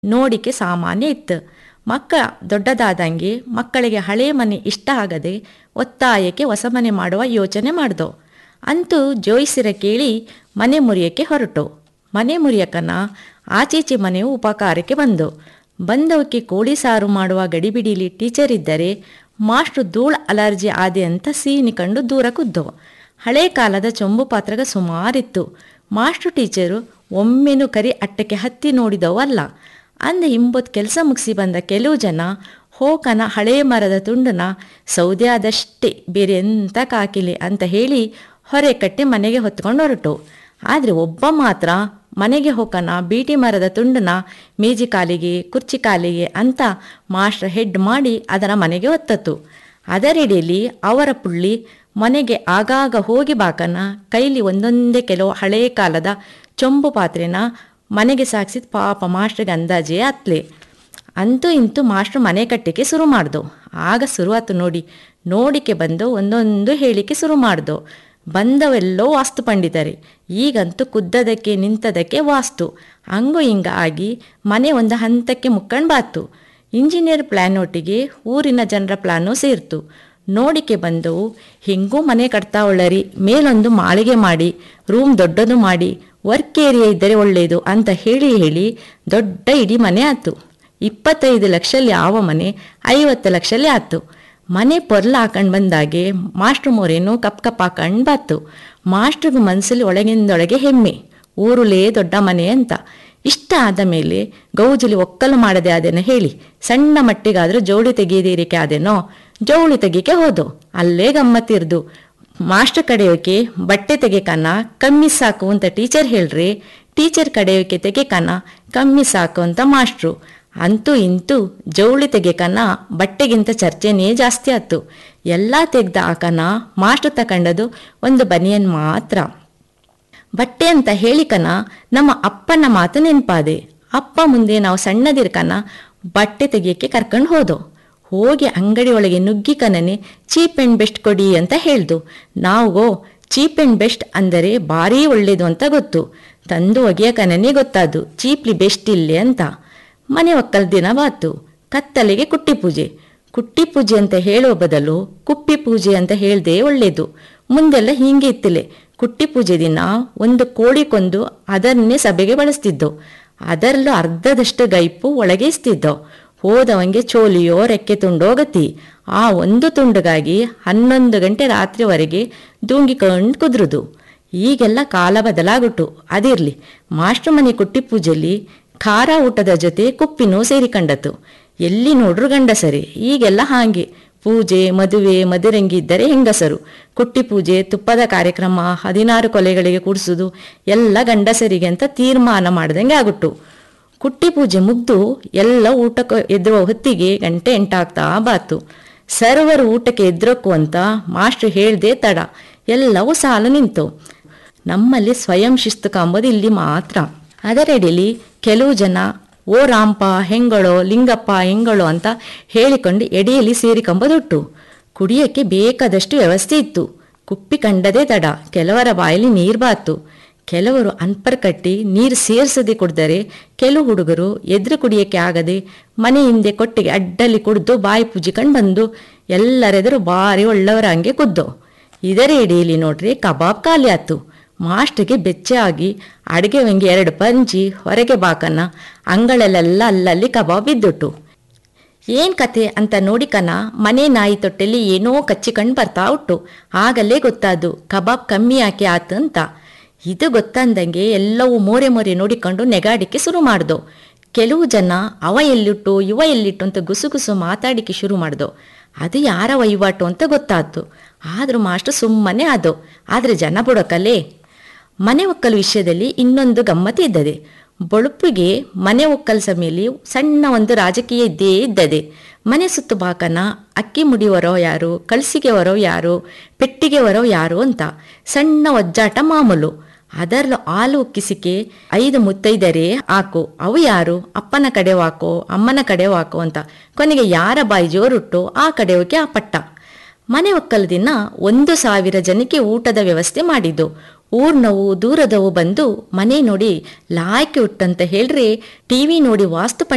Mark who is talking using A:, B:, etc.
A: ನೋಡಿಕೆ ಸಾಮಾನ್ಯ ಇತ್ತು ಮಕ್ಕ ದೊಡ್ಡದಾದಂಗೆ ಮಕ್ಕಳಿಗೆ ಹಳೆ ಮನೆ ಇಷ್ಟ ಆಗದೆ ಒತ್ತಾಯಕ್ಕೆ ಹೊಸ ಮನೆ ಮಾಡುವ ಯೋಚನೆ ಮಾಡ್ದೋ ಅಂತೂ ಜೋಯಿಸಿರ ಕೇಳಿ ಮನೆ ಮುರಿಯಕ್ಕೆ ಹೊರಟು ಮನೆ ಮುರಿಯಕನ ಆಚೀಚೆ ಮನೆಯು ಉಪಕಾರಕ್ಕೆ ಬಂದು ಬಂದವಕ್ಕೆ ಕೋಳಿ ಸಾರು ಮಾಡುವ ಗಡಿಬಿಡಿಲಿ ಟೀಚರ್ ಇದ್ದರೆ ಮಾಸ್ಟ್ರು ಧೂಳ್ ಅಲರ್ಜಿ ಆದೆ ಅಂತ ಸೀನಿ ಕಂಡು ದೂರ ಕುದ್ದೋ ಹಳೆ ಕಾಲದ ಚೊಂಬು ಪಾತ್ರಗ ಸುಮಾರಿತ್ತು ಮಾಸ್ಟ್ರು ಟೀಚರು ಒಮ್ಮೆನೂ ಕರಿ ಅಟ್ಟಕ್ಕೆ ಹತ್ತಿ ನೋಡಿದವಲ್ಲ ಅಂದ ಹಿಂಬೊತ್ ಕೆಲಸ ಮುಗಿಸಿ ಬಂದ ಕೆಲವು ಜನ ಹೋಕನ ಹಳೆ ಮರದ ತುಂಡನ ಸೌದೆ ಆದಷ್ಟೇ ಬೇರೆ ಎಂತ ಕಾಕಿಲೆ ಅಂತ ಹೇಳಿ ಹೊರೆ ಕಟ್ಟಿ ಮನೆಗೆ ಹೊತ್ಕೊಂಡು ಹೊರಟು ಆದರೆ ಒಬ್ಬ ಮಾತ್ರ ಮನೆಗೆ ಹೋಕನ ಬೀಟಿ ಮರದ ತುಂಡನ ಮೇಜಿ ಕಾಲಿಗೆ ಕುರ್ಚಿ ಕಾಲಿಗೆ ಅಂತ ಮಾಸ್ಟರ್ ಹೆಡ್ ಮಾಡಿ ಅದರ ಮನೆಗೆ ಹೊತ್ತತ್ತು ಅದರೆಡೆಯಲ್ಲಿ ಅವರ ಪುಳ್ಳಿ ಮನೆಗೆ ಆಗಾಗ ಹೋಗಿ ಬಾಕನ ಕೈಲಿ ಒಂದೊಂದೇ ಕೆಲವು ಹಳೆಯ ಕಾಲದ ಚೊಂಬು ಪಾತ್ರೆನ ಮನೆಗೆ ಸಾಗಿಸಿದ ಪಾಪ ಮಾಸ್ಟ್ರಿಗೆ ಅಂದಾಜೇ ಅತ್ಲೆ ಅಂತೂ ಇಂತೂ ಮಾಸ್ಟ್ರು ಮನೆ ಕಟ್ಟಿಗೆ ಶುರು ಮಾಡ್ದು ಆಗ ಶುರುವಾತು ನೋಡಿ ನೋಡಿಕೆ ಬಂದು ಒಂದೊಂದು ಹೇಳಿಕೆ ಶುರು ಮಾಡ್ದು ಬಂದವೆಲ್ಲೋ ವಾಸ್ತು ಪಂಡಿತರೆ ಈಗಂತೂ ಕುದ್ದದಕ್ಕೆ ನಿಂತದಕ್ಕೆ ವಾಸ್ತು ಹಂಗು ಹಿಂಗ ಆಗಿ ಮನೆ ಒಂದು ಹಂತಕ್ಕೆ ಮುಕ್ಕಂಡು ಬಾತು ಇಂಜಿನಿಯರ್ ಪ್ಲ್ಯಾನ್ ಒಟ್ಟಿಗೆ ಊರಿನ ಜನರ ಪ್ಲಾನು ಸೇರ್ತು ನೋಡಿಕೆ ಬಂದವು ಹಿಂಗೂ ಮನೆ ಕಟ್ತಾವಳ್ಳರಿ ಮೇಲೊಂದು ಮಾಳಿಗೆ ಮಾಡಿ ರೂಮ್ ದೊಡ್ಡದು ಮಾಡಿ ವರ್ಕ್ ಏರಿಯಾ ಇದ್ದರೆ ಒಳ್ಳೆಯದು ಅಂತ ಹೇಳಿ ಹೇಳಿ ದೊಡ್ಡ ಇಡೀ ಮನೆ ಆಯ್ತು ಇಪ್ಪತ್ತೈದು ಲಕ್ಷಲ್ಲಿ ಯಾವ ಮನೆ ಐವತ್ತು ಲಕ್ಷಲ್ಲಿ ಆಯ್ತು ಮನೆ ಪೊರ್ಲ ಹಾಕೊಂಡು ಬಂದಾಗೆ ಮಾಸ್ಟ್ರು ಮೋರೇನು ಕಪ್ ಕಪ್ ಹಾಕೊಂಡು ಬಾತು ಮಾಸ್ಟ್ರಿಗೂ ಮನಸ್ಸಲ್ಲಿ ಒಳಗಿಂದೊಳಗೆ ಹೆಮ್ಮೆ ಊರುಲೇ ದೊಡ್ಡ ಮನೆ ಅಂತ ಇಷ್ಟ ಆದ ಮೇಲೆ ಗೌಜಲಿ ಒಕ್ಕಲು ಮಾಡದೆ ಆದೇನೋ ಹೇಳಿ ಸಣ್ಣ ಮಟ್ಟಿಗಾದ್ರೂ ಜೋಡಿ ತೆಗೆಯದಿರಿಕೆ ಆದೇನೋ ಜೋಳಿ ತೆಗಿಕೆ ಹೋದು ಅಲ್ಲೇ ಗಮ್ಮತ್ತಿರ್ದು ಮಾಸ್ಟರ್ ಕಡೆಯೋಕೆ ಬಟ್ಟೆ ತೆಗೆಕನ ಕಮ್ಮಿ ಸಾಕು ಅಂತ ಟೀಚರ್ ಹೇಳ್ರಿ ಟೀಚರ್ ಕಡೆಯೋಕೆ ತೆಗೆಕನ ಕಮ್ಮಿ ಸಾಕು ಅಂತ ಮಾಸ್ಟ್ರು ಅಂತೂ ಇಂತೂ ಜವಳಿ ತೆಗೆಕನ ಬಟ್ಟೆಗಿಂತ ಚರ್ಚೆನೇ ಜಾಸ್ತಿ ಆಯ್ತು ಎಲ್ಲ ತೆಗ್ದ ಆಕನ ಮಾಸ್ಟರ್ ತಕೊಂಡದು ಒಂದು ಬನಿಯನ್ ಮಾತ್ರ ಬಟ್ಟೆ ಅಂತ ಹೇಳಿಕನ ನಮ್ಮ ಅಪ್ಪನ ಮಾತು ನೆನಪಾದೆ ಅಪ್ಪ ಮುಂದೆ ನಾವು ಸಣ್ಣದಿರ್ಕನ ಬಟ್ಟೆ ತೆಗಿಯಕ್ಕೆ ಕರ್ಕೊಂಡು ಹೋದೋ ಹೋಗಿ ಅಂಗಡಿ ಒಳಗೆ ನುಗ್ಗಿ ಕನನೆ ಚೀಪ್ ಆ್ಯಂಡ್ ಬೆಸ್ಟ್ ಕೊಡಿ ಅಂತ ಹೇಳ್ದು ನಾವು ಚೀಪ್ ಆ್ಯಂಡ್ ಬೆಸ್ಟ್ ಅಂದರೆ ಭಾರೀ ಒಳ್ಳೇದು ಅಂತ ಗೊತ್ತು ತಂದು ಒಗೆಯ ಕನನೆ ಗೊತ್ತಾದು ಚೀಪ್ಲಿ ಬೆಸ್ಟ್ ಇಲ್ಲೇ ಅಂತ ಮನೆ ಒಕ್ಕಲ್ ದಿನ ಬಾತು ಕತ್ತಲೆಗೆ ಕುಟ್ಟಿ ಪೂಜೆ ಕುಟ್ಟಿ ಪೂಜೆ ಅಂತ ಹೇಳುವ ಬದಲು ಕುಪ್ಪಿ ಪೂಜೆ ಅಂತ ಹೇಳ್ದೇ ಒಳ್ಳೇದು ಮುಂದೆಲ್ಲ ಹೀಗೆ ಇತ್ತಿಲೆ ಕುಟ್ಟಿ ಪೂಜೆ ದಿನ ಒಂದು ಕೋಳಿ ಕೊಂದು ಅದನ್ನೇ ಸಭೆಗೆ ಬಳಸ್ತಿದ್ದೋ ಅದರಲ್ಲೂ ಅರ್ಧದಷ್ಟು ಗೈಪು ಒಳಗೆ ಇಸ್ತಿದ್ದೋ ಹೋದವಂಗೆ ಚೋಲಿಯೋ ರೆಕ್ಕೆ ತುಂಡೋ ಗತಿ ಆ ಒಂದು ತುಂಡುಗಾಗಿ ಹನ್ನೊಂದು ಗಂಟೆ ರಾತ್ರಿವರೆಗೆ ದೂಂಗಿಕೊಂಡು ಕುದ್ರುದು ಈಗೆಲ್ಲ ಕಾಲ ಬದಲಾಗುಟ್ಟು ಅದಿರ್ಲಿ ಮಾಸ್ಟರ್ ಮನೆ ಕುಟ್ಟಿ ಪೂಜೆಯಲ್ಲಿ ಖಾರ ಊಟದ ಜೊತೆ ಕುಪ್ಪಿನೂ ಸೇರಿಕೊಂಡತು ಎಲ್ಲಿ ನೋಡ್ರು ಗಂಡಸರಿ ಈಗೆಲ್ಲ ಹಾಗೆ ಪೂಜೆ ಮದುವೆ ಮದುರಂಗಿ ಇದ್ದರೆ ಹೆಂಗಸರು ಕುಟ್ಟಿ ಪೂಜೆ ತುಪ್ಪದ ಕಾರ್ಯಕ್ರಮ ಹದಿನಾರು ಕೊಲೆಗಳಿಗೆ ಕೂಡಿಸುವುದು ಎಲ್ಲ ಗಂಡಸರಿಗೆ ಅಂತ ತೀರ್ಮಾನ ಮಾಡ್ದಂಗೆ ಆಗುಟ್ಟು ಕುಟ್ಟಿ ಪೂಜೆ ಮುಗ್ದು ಎಲ್ಲ ಊಟಕ್ಕೆ ಎದುರುವ ಹೊತ್ತಿಗೆ ಗಂಟೆ ಎಂಟಾಗ್ತಾ ಬಾತು ಸರ್ವರು ಊಟಕ್ಕೆ ಎದ್ರಕ್ಕು ಅಂತ ಮಾಸ್ಟ್ರು ಹೇಳ್ದೆ ತಡ ಎಲ್ಲವೂ ಸಾಲು ನಿಂತು ನಮ್ಮಲ್ಲಿ ಸ್ವಯಂ ಶಿಸ್ತು ಕಾಂಬೋದು ಇಲ್ಲಿ ಮಾತ್ರ ಅದರೆಡೆಯಲ್ಲಿ ಕೆಲವು ಜನ ಓ ರಾಂಪ ಹೆಂಗಳೋ ಲಿಂಗಪ್ಪ ಹೆಂಗಳೋ ಅಂತ ಹೇಳಿಕೊಂಡು ಎಡೆಯಲ್ಲಿ ಸೇರಿಕೊಂಬುದುಟ್ಟು ಕುಡಿಯಕ್ಕೆ ಬೇಕಾದಷ್ಟು ವ್ಯವಸ್ಥೆ ಇತ್ತು ಕುಪ್ಪಿ ಕಂಡದೇ ತಡ ಕೆಲವರ ಬಾಯಲ್ಲಿ ನೀರು ಬಾತು ಕೆಲವರು ಅನ್ಪರ್ ಕಟ್ಟಿ ನೀರು ಸೇರಿಸದೆ ಕುಡ್ದರೆ ಕೆಲವು ಹುಡುಗರು ಎದುರು ಕುಡಿಯಕ್ಕೆ ಆಗದೆ ಮನೆ ಹಿಂದೆ ಕೊಟ್ಟಿಗೆ ಅಡ್ಡಲ್ಲಿ ಕುಡ್ದು ಬಾಯಿ ಪೂಜಿಕೊಂಡು ಬಂದು ಎಲ್ಲರೆದುರು ಭಾರಿ ಒಳ್ಳೆಯವರ ಹಂಗೆ ಕುದ್ದು ಇದರ ಎಡೆಯಲ್ಲಿ ನೋಡ್ರಿ ಕಬಾಬ್ ಖಾಲಿ ಆಯ್ತು ಮಾಸ್ಟ್ರಿಗೆ ಬೆಚ್ಚ ಆಗಿ ಅಡುಗೆ ವಂಗೆ ಎರಡು ಪಂಚಿ ಹೊರಗೆ ಬಾಕನ ಅಂಗಳಲ್ಲೆಲ್ಲ ಅಲ್ಲಲ್ಲಿ ಕಬಾಬ್ ಇದ್ದುಟ್ಟು ಏನ್ ಕತೆ ಅಂತ ನೋಡಿಕನ ಮನೆ ನಾಯಿ ತೊಟ್ಟೆಲಿ ಏನೋ ಕಚ್ಚಿಕೊಂಡು ಬರ್ತಾ ಉಟ್ಟು ಆಗಲೇ ಗೊತ್ತಾದು ಕಬಾಬ್ ಕಮ್ಮಿ ಯಾಕೆ ಆತು ಅಂತ ಇದು ಗೊತ್ತಂದಂಗೆ ಎಲ್ಲವೂ ಮೋರೆ ಮೋರೆ ನೋಡಿಕೊಂಡು ನೆಗಾಡಿಕೆ ಶುರು ಮಾಡ್ದು ಕೆಲವು ಜನ ಅವ ಎಲ್ಲಿಟ್ಟು ಇವ ಎಲ್ಲಿಟ್ಟು ಅಂತ ಗುಸುಗುಸು ಮಾತಾಡಿಕೆ ಶುರು ಮಾಡ್ದು ಅದು ಯಾರ ವಹಿವಾಟು ಅಂತ ಗೊತ್ತಾಯ್ತು ಆದ್ರೂ ಮಾಸ್ಟರ್ ಸುಮ್ಮನೆ ಆದೋ ಆದ್ರೆ ಜನ ಬುಡಕಲ್ಲೇ ಮನೆ ಒಕ್ಕಲು ವಿಷಯದಲ್ಲಿ ಇನ್ನೊಂದು ಗಮ್ಮತಿ ಇದ್ದದೆ ಬಳುಪಿಗೆ ಮನೆ ಒಕ್ಕಲ್ ಸಮೇಲಿ ಸಣ್ಣ ಒಂದು ರಾಜಕೀಯ ಇದ್ದೇ ಇದ್ದದೆ ಮನೆ ಸುತ್ತು ಬಾಕನ ಅಕ್ಕಿ ಮುಡಿಯವರೋ ಯಾರು ಕಳ್ಸಿಗೆ ವರೋ ಯಾರು ಪೆಟ್ಟಿಗೆ ವರೋ ಯಾರು ಅಂತ ಸಣ್ಣ ಒಜ್ಜಾಟ ಮಾಮೂಲು ಅದರಲ್ಲೂ ಹಾಲು ಉಕ್ಕಿಸಿಕೆ ಐದು ಮುತ್ತೈದರೇ ಹಾಕು ಅವು ಯಾರು ಅಪ್ಪನ ಕಡೆ ವಾಕೋ ಅಮ್ಮನ ಕಡೆ ವಾಕೋ ಅಂತ ಕೊನೆಗೆ ಯಾರ ಬಾಯಿ ಜೋರುಟ್ಟೋ ಆ ಕಡೆಯೋಕೆ ಆ ಪಟ್ಟ ಮನೆ ಒಕ್ಕಲದಿನ ಒಂದು ಸಾವಿರ ಜನಕ್ಕೆ ಊಟದ ವ್ಯವಸ್ಥೆ ಮಾಡಿದ್ದು ಊರ್ನವು ದೂರದವು ಬಂದು ಮನೆ ನೋಡಿ ಲಾಯ್ಕೆ ಉಟ್ಟಂತ ಹೇಳ್ರಿ ಟಿವಿ ನೋಡಿ ವಾಸ್ತು